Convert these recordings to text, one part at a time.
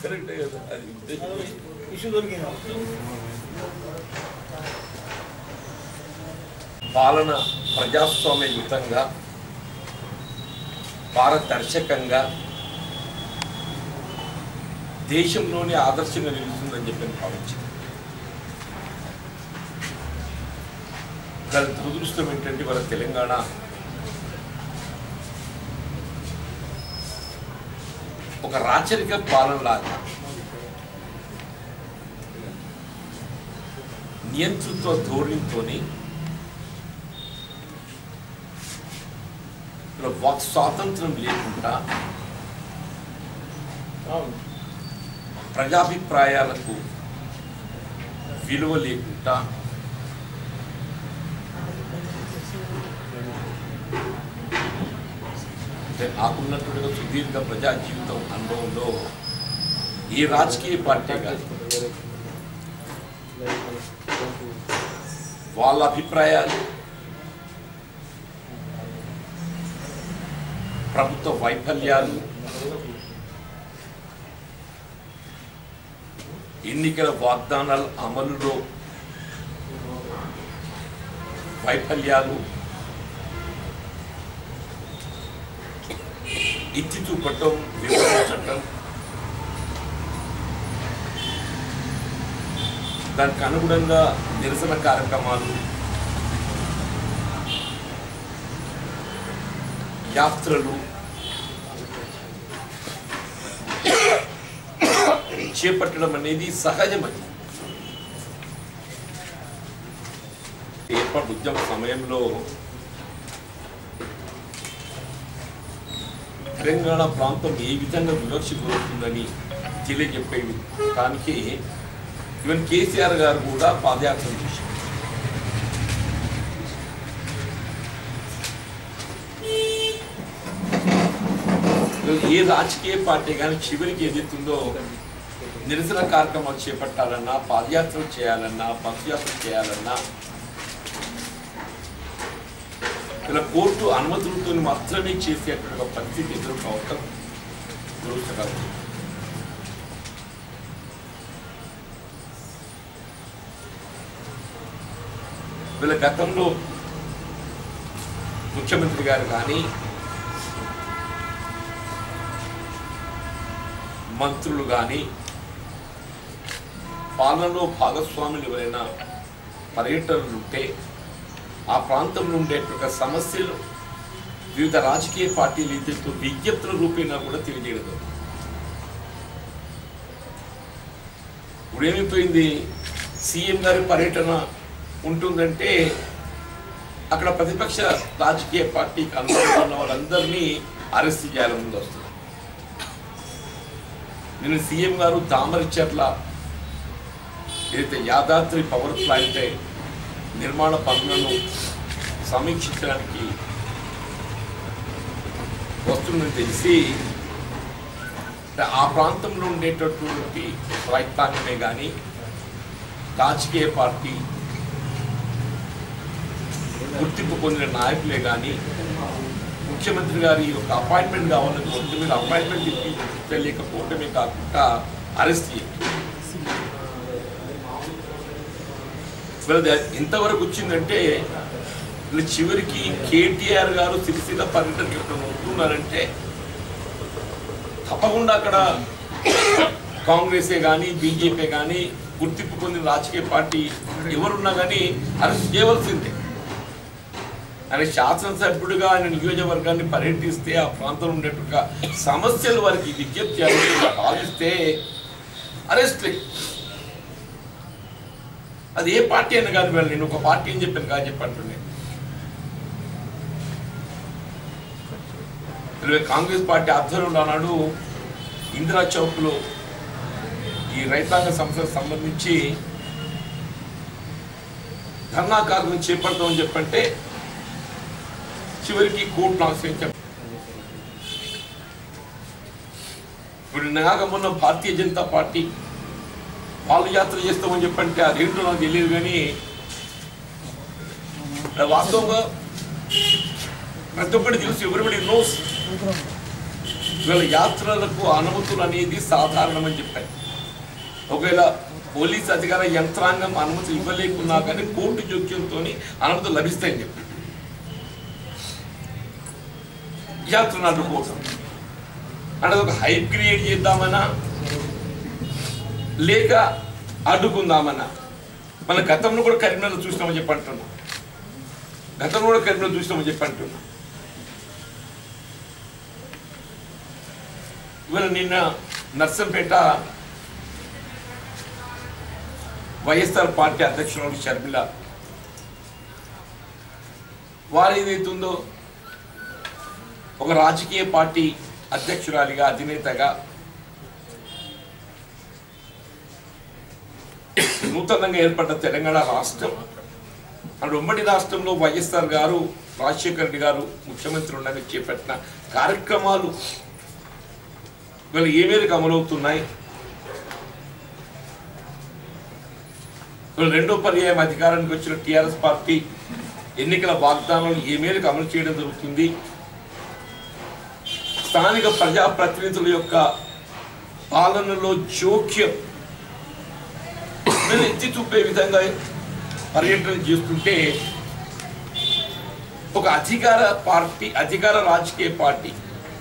కరెక్టే కదా అది ఉద్దేశం ఇష్యూ దొరికింది పాలన ప్రజాస్వామ్యయుతంగా పారదర్శకంగా దేశంలోనే ఆదర్శంగా నిలుస్తుందని చెప్పి నేను భావించింది దాని దురదృష్టం ఏంటంటే వాళ్ళ తెలంగాణ ఒక రాచరిక పాలనలాగా నియంతృత్వ ధోరణితోని ఇక్కడ వాక్ స్వాతంత్రం లేకుండా అవును ప్రజాభిప్రాయాలకు విలువ లేకుండా అంటే నాకున్నట్టుగా సుదీర్ఘ ప్రజా జీవితం అనుభవంలో ఏ రాజకీయ పార్టీ కానీ వాళ్ళ అభిప్రాయాలు ప్రభుత్వ వైఫల్యాలు ఎన్నికల వాగ్దానాల అమలులో వైఫల్యాలు ఎత్తి చూపటం వివరించటం దానికి అనుగుణంగా నిరసన కార్యక్రమాలు యాత్రలు చేపట్టడం అనేది సహజమని ఏర్పాటు ఉద్యమ సమయంలో తెలంగాణ ప్రాంతం ఏ విధంగా వివక్ష గురవుతుందని తెలియజెప్పేవి దానికి ఈవెన్ కేసీఆర్ గారు కూడా పాదయాత్ర చేశారు ఏ రాజకీయ పార్టీ కానీ చివరికి ఏదైతుందో నిరసన కార్యక్రమాలు చేపట్టాలన్నా పాదయాత్ర చేయాలన్నా బస్ యాత్ర చేయాలన్నా ఇలా కోర్టు అనుమతులతో మాత్రమే చేసేటువంటి ఒక పరిస్థితి ఎదుర్కోవటం దురదృష్టకరం వీళ్ళ గతంలో ముఖ్యమంత్రి గారు కానీ మంత్రులు కానీ పాలనలో భాగస్వాములు ఎవరైనా పర్యటనలు ఉంటే ఆ ప్రాంతంలో ఉండేటువంటి సమస్యలు వివిధ రాజకీయ పార్టీలు ఇద్దరితో విజ్ఞప్తుల రూపేణా కూడా తెలియజేయడం ఇప్పుడు ఏమైపోయింది సీఎం గారి పర్యటన ఉంటుందంటే అక్కడ ప్రతిపక్ష రాజకీయ పార్టీకి అనుకూలంగా ఉన్న వాళ్ళందరినీ అరెస్ట్ చేయాలని ముందు వస్తుంది నేను సీఎం గారు దామరచర్ల ఏదైతే యాదాద్రి పవర్ ప్లాంట్ నిర్మాణ పనులను సమీక్షించడానికి వస్తుందని తెలిసి అంటే ఆ ప్రాంతంలో ఉండేటటువంటి రైతాంగమే కానీ రాజకీయ పార్టీ గుర్తింపు పొందిన నాయకులే కానీ ముఖ్యమంత్రి గారి యొక్క అపాయింట్మెంట్ కావాలని కోరితే మీరు అపాయింట్మెంట్ ఇప్పించలేకపోవటమే కాకుండా అరెస్ట్ చేయాలి వీళ్ళది ఎంతవరకు వచ్చిందంటే వీళ్ళు చివరికి కేటీఆర్ గారు సిరిసిల్ల పర్యటనకి ఎప్పుడు వస్తున్నారంటే తప్పకుండా అక్కడ కాంగ్రెసే కానీ బీజేపీ కానీ గుర్తింపు పొందిన రాజకీయ పార్టీ ఎవరున్నా కానీ అరెస్ట్ చేయవలసిందే ఆయన శాసనసభ్యుడిగా ఆయన నియోజకవర్గాన్ని పర్యటిస్తే ఆ ప్రాంతంలో ఉండేట్టుగా సమస్యలు వారికి విజ్ఞప్తి చేయాలని భావిస్తే అరెస్ట్ అది ఏ పార్టీ అని కాదు వెళ్ళి నేను ఒక పార్టీ అని చెప్పాను కాదు చెప్పంటుండే ఇరవై కాంగ్రెస్ పార్టీ ఆధ్వర్యంలో ఆనాడు ఇందిరా చౌక్లో ఈ రైతాంగ సమస్యలకు సంబంధించి ధర్నా కార్యక్రమం చేపడతామని చెప్పంటే చివరికి కోర్టును ఆశ్రయించాం ఇప్పుడు నిన్నగాక మొన్న భారతీయ జనతా పార్టీ వాళ్ళు యాత్ర చేస్తామని చెప్పంటే అదేంటో నాకు తెలియదు కానీ అది వాస్తవంగా ప్రతి ఒక్కటి తెలుసు ఎవరిబడి నోస్ ఇవాళ యాత్రలకు అనుమతులు అనేది సాధారణమని చెప్పారు ఒకవేళ పోలీస్ అధికార యంత్రాంగం అనుమతి ఇవ్వలేకున్నా కానీ కోర్టు జోక్యంతో అనుమతులు లభిస్తాయని చెప్పి యాత్రను అడ్డుకోవడం అంటే ఒక హైప్ క్రియేట్ చేద్దామనా లేక అడ్డుకుందామన్నా మన గతంలో కూడా కరీంనగర్ చూసినామని చెప్పి అంటున్నాం గతంలో కూడా కరీంనగర్ చూసినామని చెప్పి అంటున్నాం ఇవాళ నిన్న నర్సంపేట వైఎస్ఆర్ పార్టీ అధ్యక్షురాలు షర్మిల వారు ఏదైతుందో ఒక రాజకీయ పార్టీ అధ్యక్షురాలిగా అధినేతగా నూతనంగా ఏర్పడ్డ తెలంగాణ రాష్ట్రం అండ్ ఉమ్మడి రాష్ట్రంలో వైఎస్ఆర్ గారు రాజశేఖర రెడ్డి గారు ముఖ్యమంత్రి ఉండగా చేపట్టిన కార్యక్రమాలు ఇవాళ ఏ మేరకు అమలవుతున్నాయి ఇవాళ రెండో పర్యాయం అధికారానికి వచ్చిన టిఆర్ఎస్ పార్టీ ఎన్నికల వాగ్దానాలు ఏ మేరకు అమలు చేయడం జరుగుతుంది స్థానిక ప్రజాప్రతినిధుల యొక్క పాలనలో జోక్యం మీద ఎత్తి చూపే విధంగా పర్యటన చేస్తుంటే ఒక అధికార పార్టీ అధికార రాజకీయ పార్టీ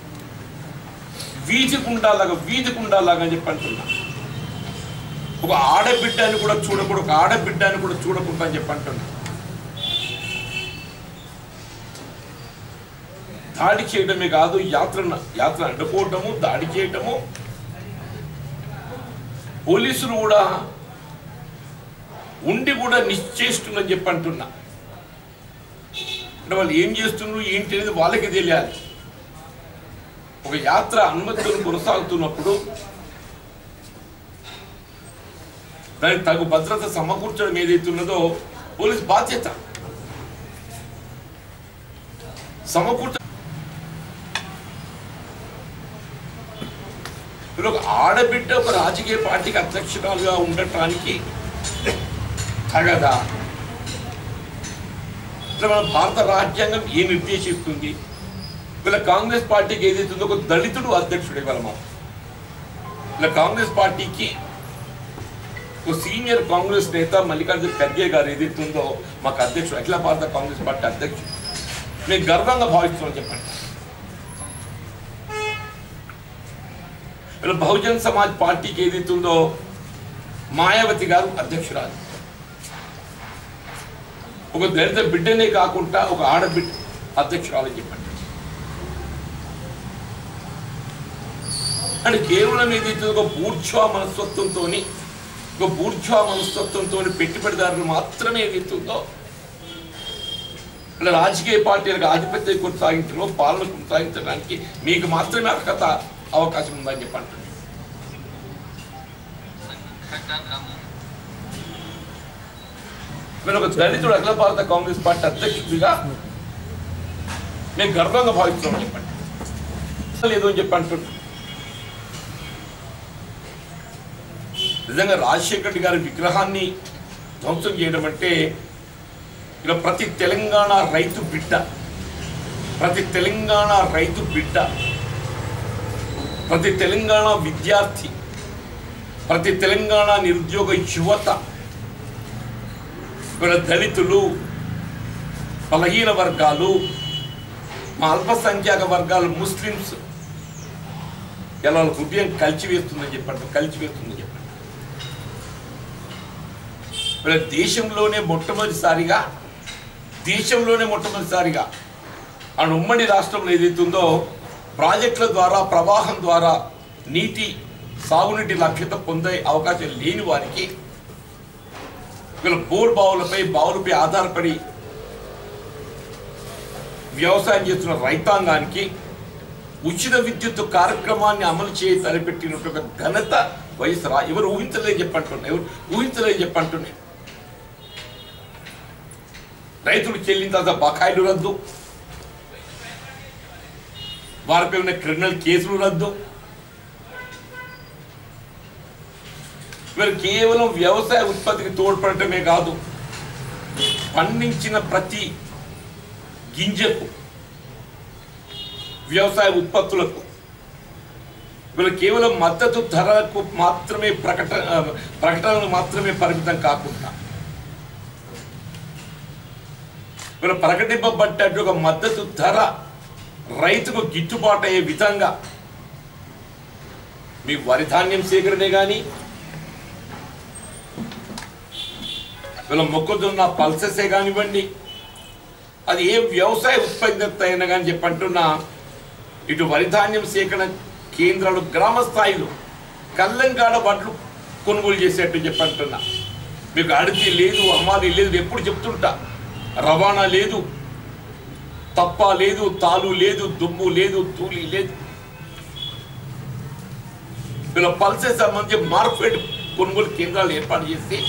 వీధి గుండాలాగా వీధి గుండాలాగా అని చెప్పి అంటున్నా ఒక ఆడబిడ్డ అని కూడా చూడకూడదు ఒక ఆడబిడ్డ అని కూడా చూడకుండా అని చెప్పి అంటున్నా దాడి చేయడమే కాదు యాత్ర యాత్ర అడ్డుకోవటము దాడి చేయటము పోలీసులు కూడా ఉండి కూడా నిశ్చేస్తుందని చెప్పి అంటున్నా అంటే వాళ్ళు ఏం చేస్తున్నారు ఏంటి అనేది వాళ్ళకి తెలియాలి ఒక యాత్ర అనుమతులు కొనసాగుతున్నప్పుడు దానికి తగు భద్రత సమకూర్చడం ఏదైతే ఉన్నదో పోలీస్ బాధ్యత సమకూర్చ ఇప్పుడు ఒక ఆడబిడ్డ ఒక రాజకీయ పార్టీకి అధ్యక్షురాలుగా ఉండటానికి తగదా ఇట్లా మన భారత రాజ్యాంగం ఏ నిర్దేశిస్తుంది వీళ్ళ కాంగ్రెస్ పార్టీకి ఏదైతుందో ఒక దళితుడు అధ్యక్షుడు ఇవాళ మాకు ఇలా కాంగ్రెస్ పార్టీకి ఒక సీనియర్ కాంగ్రెస్ నేత మల్లికార్జున ఖర్గే గారు ఏదైతుందో మాకు అధ్యక్షుడు అఖిల భారత కాంగ్రెస్ పార్టీ అధ్యక్షుడు మేము గర్వంగా భావిస్తున్నాం చెప్పండి వీళ్ళ బహుజన్ సమాజ్ పార్టీకి ఏదైతుందో మాయావతి గారు అధ్యక్షురాలు ఒక దళిత బిడ్డనే కాకుండా ఒక ఆడబిడ్డ అధ్యక్షురాలు చెప్పండి అంటే కేవలం ఏదైతే ఒక బూర్ఛా మనస్తత్వంతో ఒక బూర్ఛా మనస్తత్వంతో పెట్టుబడిదారులు మాత్రమే ఏదైతుందో అంటే రాజకీయ పార్టీలకు ఆధిపత్యం కొనసాగించడం పాలన కొనసాగించడానికి మీకు మాత్రమే అర్హత అవకాశం ఉందని చెప్పి అంటున్నాను మీరు ఒక దళితుడు అఖిల భారత కాంగ్రెస్ పార్టీ అధ్యక్షుడిగా మేము గర్వంగా భావిస్తున్నాం చెప్పండి లేదు అని చెప్పి అంటున్నాను నిజంగా రాజశేఖర రెడ్డి గారి విగ్రహాన్ని ధ్వంసం చేయడం అంటే ఇలా ప్రతి తెలంగాణ రైతు బిడ్డ ప్రతి తెలంగాణ రైతు బిడ్డ ప్రతి తెలంగాణ విద్యార్థి ప్రతి తెలంగాణ నిరుద్యోగ యువత ఇక్కడ దళితులు బలహీన వర్గాలు మా అల్పసంఖ్యాక వర్గాలు ముస్లిమ్స్ ఇలా వాళ్ళ హృదయం కలిచివేస్తుందని చెప్పండి కలిచివేస్తుందని చెప్పండి మన దేశంలోనే మొట్టమొదటిసారిగా దేశంలోనే మొట్టమొదటిసారిగా ఆ ఉమ్మడి రాష్ట్రంలో ఏదైతుందో ప్రాజెక్టుల ద్వారా ప్రవాహం ద్వారా నీటి సాగునీటి లభ్యత పొందే అవకాశం లేని వారికి వీళ్ళ బోర్ బావులపై బావులపై ఆధారపడి వ్యవసాయం చేస్తున్న రైతాంగానికి ఉచిత విద్యుత్ కార్యక్రమాన్ని అమలు చేయ తలపెట్టినట్టు ఘనత వైఎస్ రా ఎవరు ఊహించలేదు చెప్పంటున్నా ఎవరు ఊహించలేదు చెప్పంటున్నాయి రైతులు చెల్లించాల్సిన బకాయిలు రద్దు వారిపై ఉన్న క్రిమినల్ కేసులు రద్దు వీరు కేవలం వ్యవసాయ ఉత్పత్తికి తోడ్పడటమే కాదు పండించిన ప్రతి గింజకు వ్యవసాయ ఉత్పత్తులకు వీళ్ళు కేవలం మద్దతు ధరకు మాత్రమే ప్రకట ప్రకటనలు మాత్రమే పరిమితం కాకుండా వీళ్ళు ప్రకటింపబడ్డట్టు ఒక మద్దతు ధర రైతుకు గిట్టుబాటు అయ్యే విధంగా మీ వరి ధాన్యం సేకరణే కానీ వీళ్ళ మొక్కజొన్న పల్సెసే కానివ్వండి అది ఏ వ్యవసాయ ఉత్పత్తి అయినా కానీ చెప్పంటున్నా ఇటు వరి ధాన్యం సేకరణ కేంద్రాలు గ్రామ స్థాయిలో కల్లంకాడ వడ్లు కొనుగోలు చేసేట్టు చెప్పంటున్నా మీకు అడిగి లేదు అమ్మాలి లేదు ఎప్పుడు చెప్తుంటా రవాణా లేదు తప్ప లేదు తాలు లేదు దుమ్ము లేదు తూలి లేదు వీళ్ళ పల్సెస్ సంబంధించి మార్కెట్ కొనుగోలు కేంద్రాలు ఏర్పాటు చేసి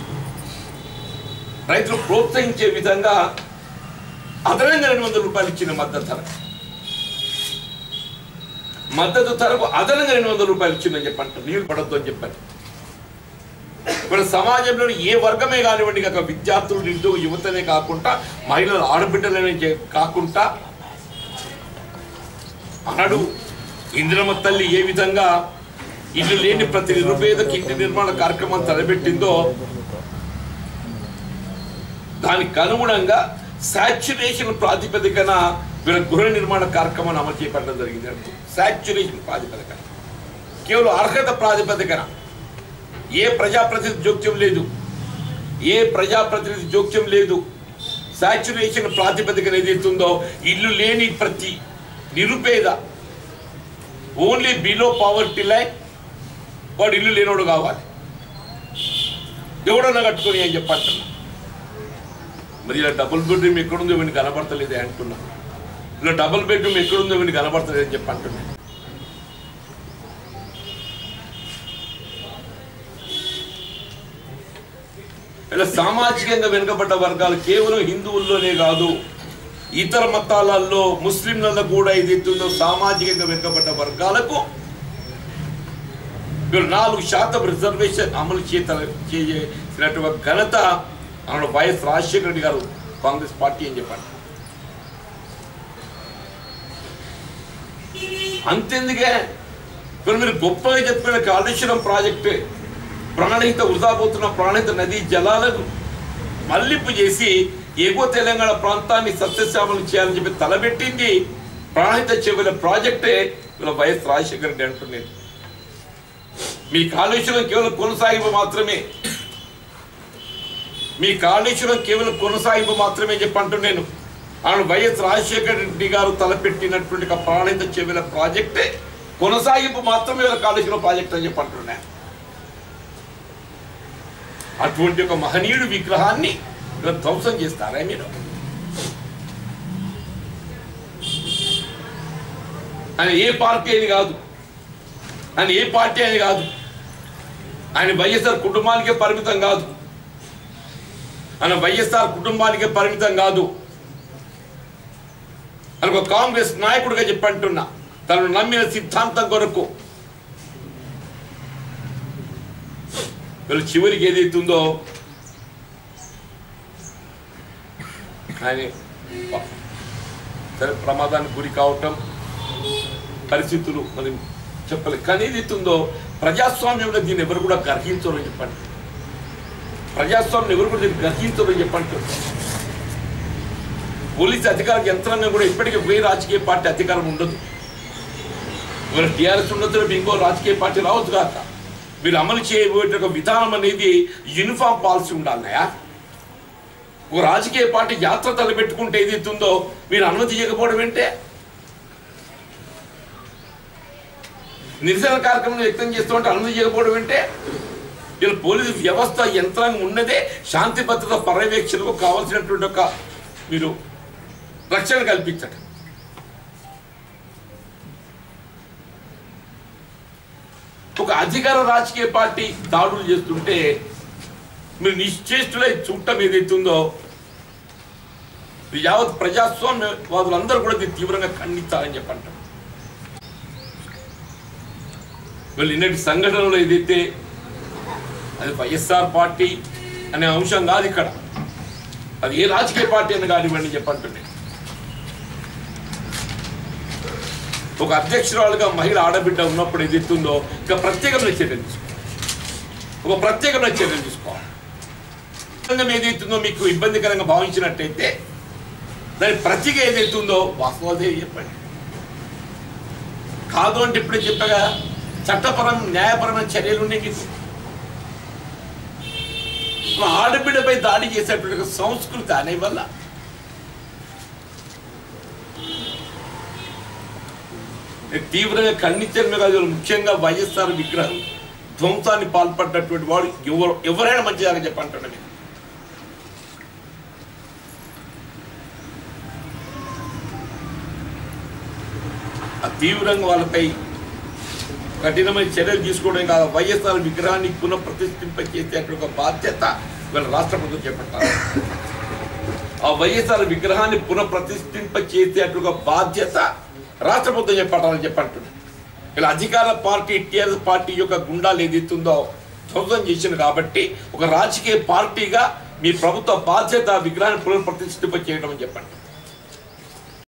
రైతులు ప్రోత్సహించే విధంగా అదనంగా రెండు వందల రూపాయలు ఇచ్చిన మద్దతు ధర మద్దతు ధరకు అదనంగా రెండు వందల రూపాయలు ఇచ్చిందని చెప్పంట నీళ్ళు పడద్దు అని చెప్పాను ఇప్పుడు సమాజంలో ఏ వర్గమే కానివ్వండి కాక విద్యార్థులు నిరుద్యోగ యువతనే కాకుండా మహిళలు ఆడబిడ్డలనే చే- కాకుండా అన్నాడు ఇందిరమ్మ తల్లి ఏ విధంగా ఇల్లు లేని ప్రతి నిరుపేదకి ఇంటి నిర్మాణ కార్యక్రమం తలపెట్టిందో దానికి అనుగుణంగా సాచ్యురేషన్ ప్రాతిపదికన వీళ్ళ గృహ నిర్మాణ కార్యక్రమాన్ని అమలు చేపట్టడం జరిగింది సాచ్యురేషన్ ప్రాతిపదికన కేవలం అర్హత ప్రాతిపదికన ఏ ప్రజాప్రతినిధి జోక్యం లేదు ఏ ప్రజాప్రతినిధి జోక్యం లేదు సాచ్యురేషన్ ప్రాతిపదికన ఏదైతుందో ఇల్లు లేని ప్రతి నిరుపేద ఓన్లీ బిలో పావర్టీ లైన్ వాడు ఇల్లు లేనోడు కావాలి ఎవడన్నా కట్టుకొని అని చెప్పంటున్నా మరి ఇలా డబుల్ బెడ్రూమ్ ఎక్కడుందో వీడిని కనబడతలేదే అంటున్నా ఇలా డబుల్ బెడ్రూమ్ ఎక్కడుందో వీడిని కనబడతలేదు అని చెప్పి అంటున్నా ఇలా సామాజికంగా వెనుకబడ్డ వర్గాలు కేవలం హిందువుల్లోనే కాదు ఇతర మతాలలో ముస్లింలలో కూడా ఏదైతుందో సామాజికంగా వెనుకబడ్డ వర్గాలకు వీళ్ళు నాలుగు శాతం రిజర్వేషన్ అమలు చేత చేసినటువంటి ఘనత అన్నాడు వైఎస్ రాజశేఖర రెడ్డి గారు కాంగ్రెస్ పార్టీ అని చెప్పారు అంతెందుకే ఇప్పుడు మీరు గొప్పగా చెప్పిన కాళేశ్వరం ప్రాజెక్టు ప్రాణహిత వృధా పోతున్న ప్రాణహిత నదీ జలాలను మళ్లింపు చేసి ఎగువ తెలంగాణ ప్రాంతాన్ని సస్యశ్యామలం చేయాలని చెప్పి తలబెట్టింది ప్రాణహిత చెవుల ప్రాజెక్టే ఇలా వైఎస్ రాజశేఖర రెడ్డి అంటున్నది మీ కాళేశ్వరం కేవలం కొనసాగింపు మాత్రమే మీ కాళేశ్వరం కేవలం కొనసాగింపు మాత్రమే చెప్పి అంటున్నాను ఆమె వైఎస్ రాజశేఖర రెడ్డి గారు తలపెట్టినటువంటి ఒక ప్రాణిత చెవిల ప్రాజెక్టే కొనసాగింపు మాత్రమే వీళ్ళ కాళేశ్వరం ప్రాజెక్ట్ అని చెప్పి అంటున్నాను అటువంటి ఒక మహనీయుడు విగ్రహాన్ని ఇలా ధ్వంసం చేస్తారా మీరు ఆయన ఏ పార్టీ అని కాదు ఆయన ఏ పార్టీ అని కాదు ఆయన వైఎస్ఆర్ కుటుంబానికే పరిమితం కాదు ఆయన వైఎస్ఆర్ కుటుంబానికే పరిమితం కాదు అని ఒక కాంగ్రెస్ నాయకుడిగా చెప్పంటున్నా తను నమ్మిన సిద్ధాంతం కొరకు వీళ్ళు చివరికి ఏదైతుందో ఆయన ప- సరే ప్రమాదానికి గురి కావటం పరిస్థితులు మనం చెప్పలేదు కానీ ఏదైతుందో ప్రజాస్వామ్యంలో దీన్ని ఎవరు కూడా గ్రహించరు అని చెప్పండి ప్రజాస్వామ్యం ఎవరు కూడా దీన్ని గ్రహించరు అని చెప్పండి పోలీస్ అధికార యంత్రాంగం కూడా ఇప్పటికీ ఏ రాజకీయ పార్టీ అధికారం ఉండదు ఇవాళ టీఆర్ఎస్ ఉండొచ్చు రేపు ఇంకో రాజకీయ పార్టీ రావచ్చు కాక మీరు అమలు చేయబోయే ఒక విధానం అనేది యూనిఫామ్ పాలసీ ఉండాలయా ఒక రాజకీయ పార్టీ యాత్ర తలపెట్టుకుంటే ఏదైతుందో మీరు అనుమతి చేయకపోవడం ఏంటే నిరసన కార్యక్రమం వ్యక్తం చేస్తూ ఉంటే అనుమతి చేయకపోవడం ఏంటే ఇలా పోలీసు వ్యవస్థ యంత్రాంగం ఉన్నదే శాంతి భద్రత పర్యవేక్షణకు కావాల్సినటువంటి ఒక మీరు రక్షణ కల్పించటం ఒక అధికార రాజకీయ పార్టీ దాడులు చేస్తుంటే మీరు నిశ్చేష్టులై చూడటం ఏదైతుందో యావత్ ప్రజాస్వామ్యవాదులందరూ కూడా దీన్ని తీవ్రంగా ఖండించాలని చెప్పంటారు వీళ్ళు నిన్నటి సంఘటనలో ఏదైతే అది వైఎస్ఆర్ పార్టీ అనే అంశం కాదు ఇక్కడ అది ఏ రాజకీయ పార్టీ అని కానివ్వండి చెప్పంటుండే ఒక అధ్యక్షురాలుగా మహిళ ఆడబిడ్డ ఉన్నప్పుడు ఏదైతుందో ఇక ప్రత్యేకమైన చర్యలు తీసుకోవాలి ఒక ప్రత్యేకమైన చర్యలు తీసుకోవాలి సంఘం ఏదైతుందో మీకు ఇబ్బందికరంగా భావించినట్టయితే దాని ప్రత్యేక ఏదైతుందో వాస్తవాలు చెప్పండి కాదు అంటే ఇప్పుడే చెప్పగా చట్టపరం న్యాయపరమైన చర్యలు ఉన్నాయి మీకు ఒక ఆడబిడ్డపై దాడి చేసేటువంటి ఒక సంస్కృతి అనే వల్ల నేను తీవ్రంగా ఖండించడమే కాదు ముఖ్యంగా వైఎస్ఆర్ విగ్రహం ధ్వంసాన్ని పాల్పడ్డటువంటి వాడు ఎవరు ఎవరైనా మంచిదాకా చెప్పంటాడు నేను ఆ తీవ్రంగా వాళ్ళపై కఠినమైన చర్యలు తీసుకోవడం కాదు వైఎస్ఆర్ విగ్రహాన్ని పునఃప్రతిష్ఠింప చేసేటువంటి ఒక బాధ్యత వీళ్ళ రాష్ట్ర ప్రభుత్వం చేపట్టాలి ఆ వైఎస్ఆర్ విగ్రహాన్ని పునఃప్రతిష్ఠింప చేసేటువంటి ఒక బాధ్యత రాష్ట్ర ప్రభుత్వం చేపట్టాలని చెప్పంటున్నాడు ఇలా అధికార పార్టీ టీఆర్ఎస్ పార్టీ యొక్క గుండాలు ఏదైతుందో ధ్వంసం చేసింది కాబట్టి ఒక రాజకీయ పార్టీగా మీ ప్రభుత్వ బాధ్యత ఆ విగ్రహాన్ని పునఃప్రతిష్ఠింప చేయడం అని చెప్పండి